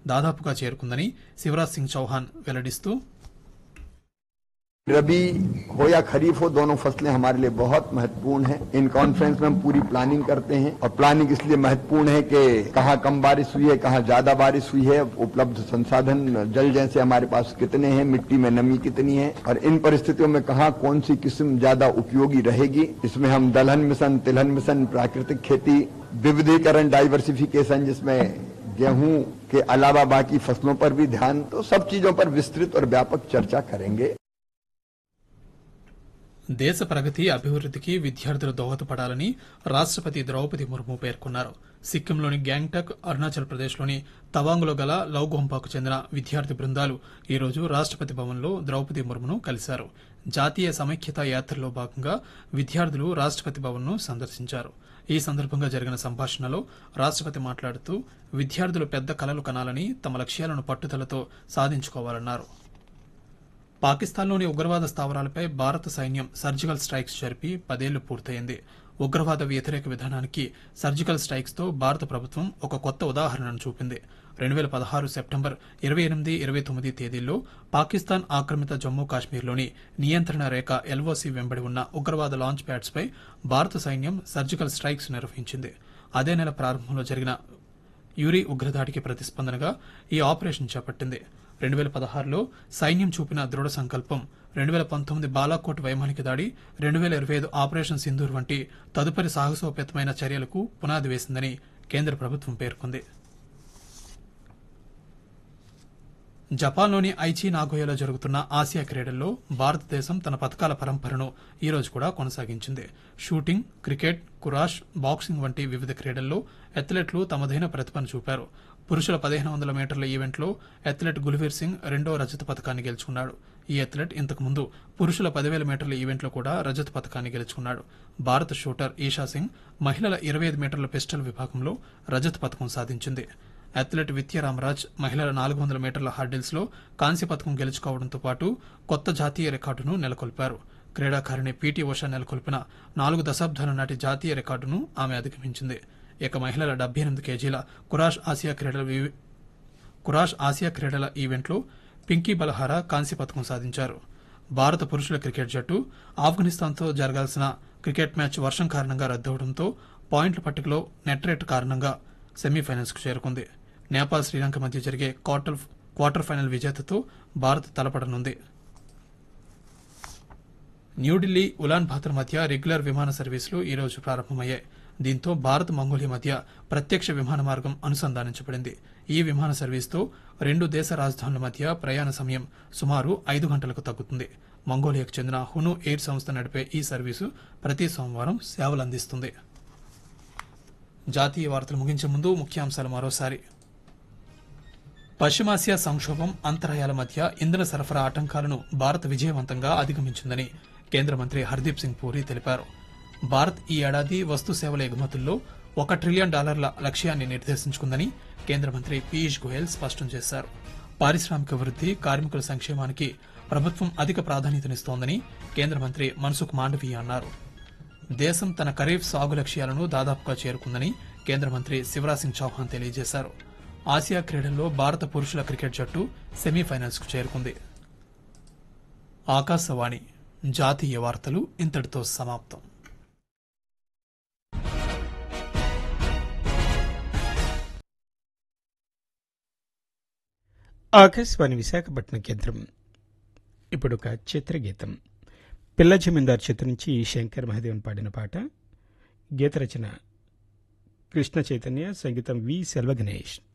దాదాపుగా చేరుకుందని శివరాజ్ సింగ్ చౌహాన్ వెల్లడిస్తూ रबी हो या खरीफ हो दोनों फसलें हमारे लिए बहुत महत्वपूर्ण हैं इन कॉन्फ्रेंस में हम पूरी प्लानिंग करते हैं और प्लानिंग इसलिए महत्वपूर्ण है कि कहाँ कम बारिश हुई है कहाँ ज्यादा बारिश हुई है उपलब्ध संसाधन जल जैसे हमारे पास कितने हैं मिट्टी में नमी कितनी है और इन परिस्थितियों में कहाँ कौन सी किस्म ज्यादा उपयोगी रहेगी इसमें हम दलहन मिशन तिलहन मिशन प्राकृतिक खेती विविधीकरण डाइवर्सिफिकेशन जिसमें गेहूं के अलावा बाकी फसलों पर भी ध्यान तो सब चीजों पर विस्तृत और व्यापक चर्चा करेंगे దేశ ప్రగతి అభివృద్ధికి విద్యార్థులు దోహదపడాలని రాష్ట్రపతి ద్రౌపది ముర్ము పేర్కొన్నారు సిక్కింలోని గ్యాంగ్టక్ అరుణాచల్ ప్రదేశ్లోని తవాంగ్లో గల లౌగోంపాకు చెందిన విద్యార్థి బృందాలు ఈ రోజు రాష్ట్రపతి భవన్లో ద్రౌపది ముర్మును కలిశారు జాతీయ సమైక్యత యాత్రలో భాగంగా విద్యార్థులు రాష్ట్రపతి భవన్ను సందర్శించారు ఈ సందర్భంగా జరిగిన సంభాషణలో రాష్ట్రపతి మాట్లాడుతూ విద్యార్థులు పెద్ద కలలు కనాలని తమ లక్ష్యాలను పట్టుదలతో సాధించుకోవాలన్నారు పాకిస్తాన్లోని ఉగ్రవాద స్థావరాలపై భారత సైన్యం సర్జికల్ స్ట్రైక్స్ జరిపి పదేళ్లు పూర్తయింది ఉగ్రవాద వ్యతిరేక విధానానికి సర్జికల్ స్ట్రైక్స్ తో భారత ప్రభుత్వం ఒక కొత్త ఉదాహరణను చూపింది రెండు వేల పదహారు సెప్టెంబర్ ఇరవై ఎనిమిది ఇరవై తొమ్మిది తేదీల్లో పాకిస్తాన్ ఆక్రమిత జమ్మూ కాశ్మీర్లోని నియంత్రణ రేఖ ఎల్ఓసి వెంబడి ఉన్న ఉగ్రవాద లాంచ్ ప్యాడ్స్ పై భారత సైన్యం సర్జికల్ స్ట్రైక్స్ నిర్వహించింది అదే నెల ప్రారంభంలో జరిగిన యూరి ఉగ్రదాడికి ప్రతిస్పందనగా ఈ ఆపరేషన్ చేపట్టింది రెండు వేల పదహారులో సైన్యం చూపిన దృఢ సంకల్పం రెండు వేల పంతొమ్మిది బాలాకోట్ వైమానిక దాడి రెండు వేల ఇరవై ఐదు ఆపరేషన్ సింధూర్ వంటి తదుపరి సాహసోపేతమైన చర్యలకు పునాది వేసిందని కేంద్ర ప్రభుత్వం పేర్కొంది జపాన్లోని ఐచి నాగోయాలో జరుగుతున్న ఆసియా క్రీడల్లో భారతదేశం తన పథకాల పరంపరను ఈ రోజు కూడా కొనసాగించింది షూటింగ్ క్రికెట్ కురాష్ బాక్సింగ్ వంటి వివిధ క్రీడల్లో అథ్లెట్లు తమదైన ప్రతిభను చూపారు పురుషుల పదిహేను వందల మీటర్ల ఈవెంట్లో అథ్లెట్ గుల్వీర్ సింగ్ రెండో రజత పథకాన్ని గెలుచుకున్నాడు ఈ అథ్లెట్ ఇంతకు ముందు పురుషుల పదివేల మీటర్ల ఈవెంట్లో కూడా రజత పథకాన్ని గెలుచుకున్నాడు భారత షూటర్ ఈషా సింగ్ మహిళల ఇరవై ఐదు మీటర్ల పిస్టల్ విభాగంలో రజత పథకం సాధించింది అథ్లెట్ విత్య రామరాజ్ మహిళల నాలుగు వందల మీటర్ల హర్డిల్స్ లో కాంస్య పథకం గెలుచుకోవడంతో పాటు కొత్త జాతీయ రికార్డును నెలకొల్పారు క్రీడాకారిణి పీటీ ఉషా నెలకొల్పిన నాలుగు దశాబ్దాల నాటి జాతీయ రికార్డును ఆమె అధిగమించింది ఇక మహిళల డెబ్బై ఎనిమిది కేజీల కురాష్ ఆసియా క్రీడల వి- కురాష్ ఆసియా క్రీడల ఈవెంట్లో పింకీ బలహారా కాంస్య పథకం సాధించారు భారత పురుషుల క్రికెట్ జట్టు ఆఫ్ఘనిస్తాన్తో జరగాల్సిన క్రికెట్ మ్యాచ్ వర్షం కారణంగా రద్దవడంతో పాయింట్ల పట్టికలో నెట్ రేట్ కారణంగా సెమీఫైనల్స్కు చేరుకుంది నేపాల్ శ్రీలంక మధ్య జరిగే క్వార్టర్ క్వార్టర్ ఫైనల్ విజేతతో భారత్ తలపడనుంది న్యూఢిల్లీ ఉలాన్ బాతర్ మధ్య రెగ్యులర్ విమాన సర్వీసులు ఈ రోజు ప్రారంభమయ్యాయి దీంతో భారత్ మంగోలియా మధ్య ప్రత్యక్ష విమాన మార్గం అనుసంధానించబడింది ఈ విమాన సర్వీస్తో రెండు దేశ రాజధానుల మధ్య ప్రయాణ సమయం సుమారు ఐదు గంటలకు తగ్గుతుంది మంగోలియాకు చెందిన హును ఎయిర్ సంస్థ నడిపే ఈ సర్వీసు ప్రతి సోమవారం సేవలు అందిస్తుంది జాతీయ వార్తలు ముగించే ముందు ముఖ్యాంశాలు మరోసారి పశ్చిమాసియా సంక్షోభం అంతరాయాల మధ్య ఇంధన సరఫరా ఆటంకాలను భారత్ విజయవంతంగా అధిగమించిందని కేంద్ర మంత్రి హర్దీప్ సింగ్ పూరి తెలిపారు భారత్ ఈ ఏడాది వస్తు సేవల ఎగుమతుల్లో ఒక ట్రిలియన్ డాలర్ల లక్ష్యాన్ని నిర్దేశించుకుందని కేంద్ర మంత్రి పీయూష్ గోయల్ స్పష్టం చేశారు పారిశ్రామిక వృద్ధి కార్మికుల సంక్షేమానికి ప్రభుత్వం అధిక ప్రాధాన్యతనిస్తోందని కేంద్ర మంత్రి మన్సుఖ్ మాండవీయ అన్నారు దేశం తన ఖరీఫ్ సాగు లక్ష్యాలను దాదాపుగా చేరుకుందని కేంద్ర మంత్రి శివరాజ్ సింగ్ చౌహాన్ తెలియజేశారు ఆసియా క్రీడల్లో భారత పురుషుల క్రికెట్ జట్టు సెమీఫైనల్స్ కు చేరుకుంది ఆకాశవాణి జాతీయ వార్తలు ఇంతటితో సమాప్తం ఆకాశవాణి విశాఖపట్నం కేంద్రం ఇప్పుడు ఒక చిత్రగీతం పిల్ల జమీందార్ చిత్రం నుంచి శంకర్ మహాదేవన్ పాడిన పాట గీత రచన కృష్ణ చైతన్య సంగీతం వి సెల్వ గణేష్